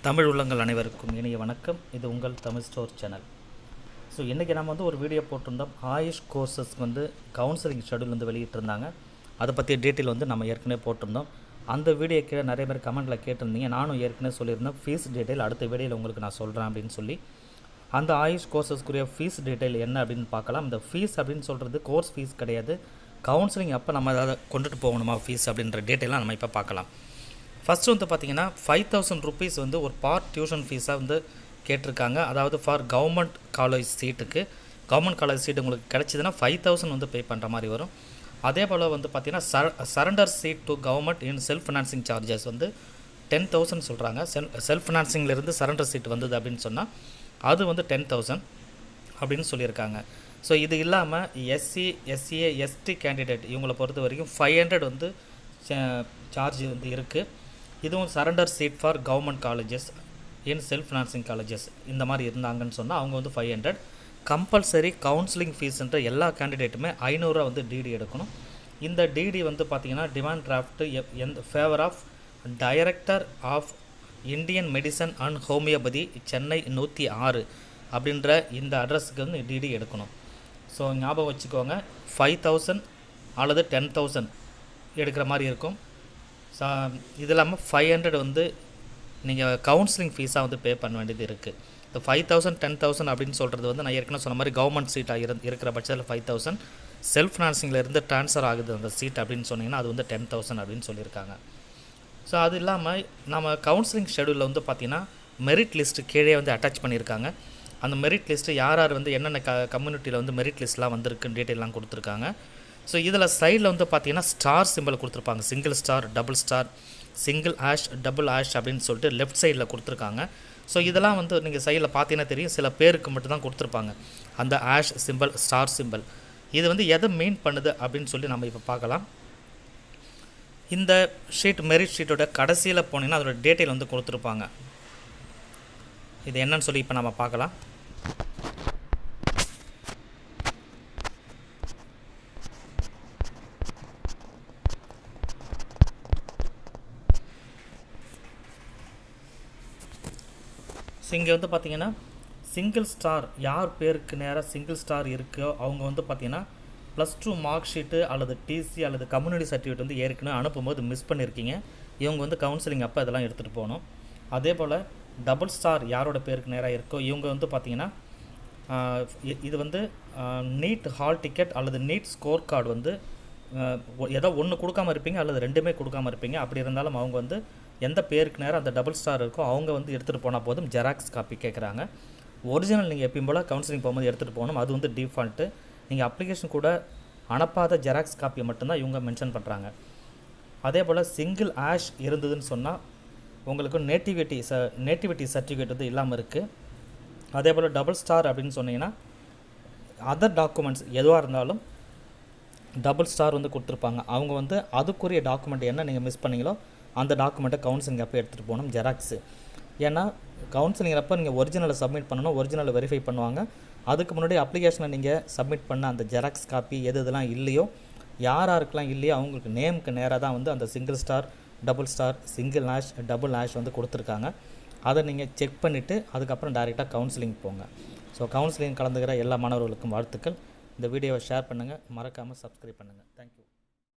தமிழ் உள்ளங்கள் அனைவருக்கும் இனிய வணக்கம் இது உங்கள் தமிழ் ஸ்டோர் சேனல் ஸோ இன்றைக்கி நம்ம வந்து ஒரு வீடியோ போட்டிருந்தோம் ஆயுஷ் கோர்சஸ்க்கு வந்து கவுன்சிலிங் ஷெடியூல் வந்து வெளியிட்டிருந்தாங்க அதை பற்றிய டீட்டெயில் வந்து நம்ம ஏற்கனவே போட்டிருந்தோம் அந்த வீடியோ கீழே நிறைய பேர் கமெண்ட்டில் கேட்டிருந்தீங்க நானும் ஏற்கனவே சொல்லியிருந்தேன் ஃபீஸ் டீட்டெயில் அடுத்த வீடியோவில் உங்களுக்கு நான் சொல்கிறேன் அப்படின்னு சொல்லி அந்த ஆயுஷ் கோர்சஸ்க்குரிய ஃபீஸ் டீட்டெயில் என்ன அப்படின்னு பார்க்கலாம் இந்த ஃபீஸ் அப்படின்னு சொல்கிறது கோர்ஸ் ஃபீஸ் கிடையாது கவுன்சிலிங் அப்போ நம்ம அதை கொண்டுட்டு போகணுமா ஃபீஸ் அப்படின்ற டீட்டெயிலாம் நம்ம இப்போ பார்க்கலாம் ஃபஸ்ட்டு வந்து பார்த்தீங்கன்னா ஃபைவ் தௌசண்ட் ருபீஸ் வந்து ஒரு பார்ட் டியூஷன் ஃபீஸாக வந்து கேட்டிருக்காங்க அதாவது ஃபார் கவர்மெண்ட் காலேஜ் சீட்டுக்கு கவர்மெண்ட் காலேஜ் சீட் உங்களுக்கு கிடச்சிதுன்னா ஃபைவ் தௌசண்ட் வந்து பே பண்ணுற மாதிரி வரும் அதே போல் வந்து பார்த்தீங்கன்னா சர surrender seat to government in self financing charges வந்து டென் தௌசண்ட் சொல்கிறாங்க செல் செல்ஃப் ஃபினான்சிங்லேருந்து சரண்டர் சீட் வந்தது அப்படின்னு சொன்னால் அது வந்து டென் தௌசண்ட் அப்படின்னு சொல்லியிருக்காங்க ஸோ இது இல்லாமல் எஸ்சி எஸ்சிஏ எஸ்டி கேண்டிடேட் இவங்களை பொறுத்த வரைக்கும் ஃபைவ் ஹண்ட்ரட் வந்து சார்ஜ் வந்து இருக்குது இதுவும் surrender seat for government colleges in self financing colleges இந்த மாதிரி இருந்தாங்கன்னு சொன்னால் அவங்க வந்து ஃபைவ் ஹண்ட்ரட் கம்பல்சரி கவுன்சிலிங் ஃபீஸ்ன்ற எல்லா கேண்டிடேட்டுமே ஐநூறுரூவா வந்து டிடி எடுக்கணும் இந்த டிடி வந்து பார்த்திங்கன்னா டிமாண்ட் டிராஃப்ட்டு எந்த favour of director of Indian medicine and homeopathy Chennai நூற்றி ஆறு அப்படின்ற இந்த அட்ரஸுக்கு வந்து டிடி எடுக்கணும் ஸோ ஞாபகம் வச்சுக்கோங்க ஃபைவ் தௌசண்ட் அல்லது டென் தௌசண்ட் எடுக்கிற மாதிரி இருக்கும் ஸோ இது இல்லாமல் ஃபைவ் ஹண்ட்ரட் வந்து நீங்கள் கவுன்சிலிங் ஃபீஸாக வந்து பே பண்ண வேண்டியது இருக்குது இந்த ஃபைவ் தௌசண்ட் டென் தௌசண்ட் அப்படின்னு சொல்கிறது வந்து நான் ஏற்கனவே சொன்ன மாதிரி கவர்மெண்ட் சீட்டாக இரு இருக்கிற பட்சத்தில் ஃபைவ் தௌசண்ட் செல்ஃப் ஃபினான்சிங்கில் இருந்து ட்ரான்ஸ்ஃபர் ஆகுது அந்த சீட் அப்படின்னு சொன்னீங்கன்னா அது வந்து டென் தௌசண்ட் அப்படின்னு சொல்லியிருக்காங்க ஸோ அது இல்லாமல் நம்ம கவுன்சிலிங் ஷெடியூலில் வந்து பார்த்திங்கன்னா மெரிட் லிஸ்ட்டு கீழே வந்து அட்டாச் பண்ணியிருக்காங்க அந்த மெரிட் லிஸ்ட்டு யார் யார் வந்து என்னென்ன க கம்யூனிட்டியில் வந்து மெரிட் லிஸ்ட்லாம் வந்திருக்குன்னு டீட்டெயிலாம் கொடுத்துருக்காங்க ஸோ இதில் சைடில் வந்து பார்த்தீங்கன்னா ஸ்டார் சிம்பிள் கொடுத்துருப்பாங்க single star double star single hash double hash அப்படின்னு சொல்லிட்டு லெஃப்ட் சைடில் கொடுத்துருக்காங்க ஸோ இதெல்லாம் வந்து நீங்கள் சைடில் பார்த்தீங்கன்னா தெரியும் சில பேருக்கு மட்டும்தான் கொடுத்துருப்பாங்க அந்த ஆஷ் சிம்பிள் ஸ்டார் சிம்பிள் இது வந்து எதை மீன் பண்ணுது அப்படின்னு சொல்லி நம்ம இப்போ பார்க்கலாம் இந்த ஷீட் மெரிட் ஷீட்டோட கடைசியில் போனீங்கன்னா அதோட டீட்டெயில் வந்து கொடுத்துருப்பாங்க இது என்னன்னு சொல்லி இப்போ நம்ம பார்க்கலாம் ஸோ இங்கே வந்து பார்த்தீங்கன்னா சிங்கிள் ஸ்டார் யார் பேருக்கு நேராக சிங்கிள் ஸ்டார் இருக்கோ அவங்க வந்து பார்த்தீங்கன்னா ப்ளஸ் டூ மார்க் ஷீட்டு அல்லது டிசி அல்லது கம்யூனிட்டி சர்டிஃபிகேட் வந்து ஏற்கனவே அனுப்பும்போது மிஸ் பண்ணியிருக்கீங்க இவங்க வந்து கவுன்சிலிங் அப்போ இதெல்லாம் எடுத்துகிட்டு போகணும் அதே போல் டபுள் ஸ்டார் யாரோட பேருக்கு நேராக இருக்கோ இவங்க வந்து பார்த்திங்கன்னா இது வந்து நீட் ஹால் டிக்கெட் அல்லது நீட் ஸ்கோர் கார்டு வந்து ஏதோ ஒன்று கொடுக்காம இருப்பீங்க அல்லது ரெண்டுமே கொடுக்காம இருப்பீங்க அப்படி இருந்தாலும் அவங்க வந்து எந்த பேருக்கு நேரம் அந்த டபுள் ஸ்டார் இருக்கோ அவங்க வந்து எடுத்துகிட்டு போனால் போதும் ஜெராக்ஸ் காப்பி கேட்குறாங்க ஒரிஜினல் நீங்கள் எப்பயும் போல் கவுன்சிலிங் போகும்போது எடுத்துகிட்டு போகணும் அது வந்து டிஃபால்ட்டு நீங்கள் அப்ளிகேஷன் கூட அனுப்பாத ஜெராக்ஸ் காப்பியை மட்டும்தான் இவங்க மென்ஷன் பண்ணுறாங்க அதே போல் சிங்கிள் ஆஷ் இருந்ததுன்னு சொன்னால் உங்களுக்கு நேட்டிவிட்டி ச நேட்டிவிட்டி சர்டிஃபிகேட் வந்து இல்லாமல் இருக்குது அதே போல் டபுள் ஸ்டார் அப்படின்னு சொன்னீங்கன்னா அதர் டாக்குமெண்ட்ஸ் எதுவாக இருந்தாலும் டபுள் ஸ்டார் வந்து கொடுத்துருப்பாங்க அவங்க வந்து அதுக்குரிய டாக்குமெண்ட் என்ன நீங்கள் மிஸ் பண்ணீங்களோ அந்த டாக்குமெண்ட்டை கவுன்சிலிங் அப்போ எடுத்துகிட்டு போகணும் ஜெராக்ஸு ஏன்னா கவுன்சிலிங் அப்போ நீங்கள் ஒரிஜினலை சப்மிட் பண்ணணும் ஒரிஜினலை வெரிஃபை பண்ணுவாங்க அதுக்கு முன்னாடி அப்ளிகேஷனை நீங்கள் சப்மிட் பண்ண அந்த ஜெராக்ஸ் காப்பி எது இதெல்லாம் இல்லையோ யார் யாருக்கெல்லாம் இல்லையோ அவங்களுக்கு நேமுக்கு நேராக தான் வந்து அந்த single star double star single hash double hash வந்து கொடுத்துருக்காங்க அதை நீங்கள் செக் பண்ணிவிட்டு அதுக்கப்புறம் டைரெக்டாக கவுன்சிலிங் போங்க ஸோ கவுன்சிலிங் கலந்துக்கிற எல்லா மாணவர்களுக்கும் வாழ்த்துக்கள் இந்த வீடியோவை ஷேர் பண்ணுங்கள் மறக்காமல் சப்ஸ்கிரைப் பண்ணுங்கள் தேங்க்யூ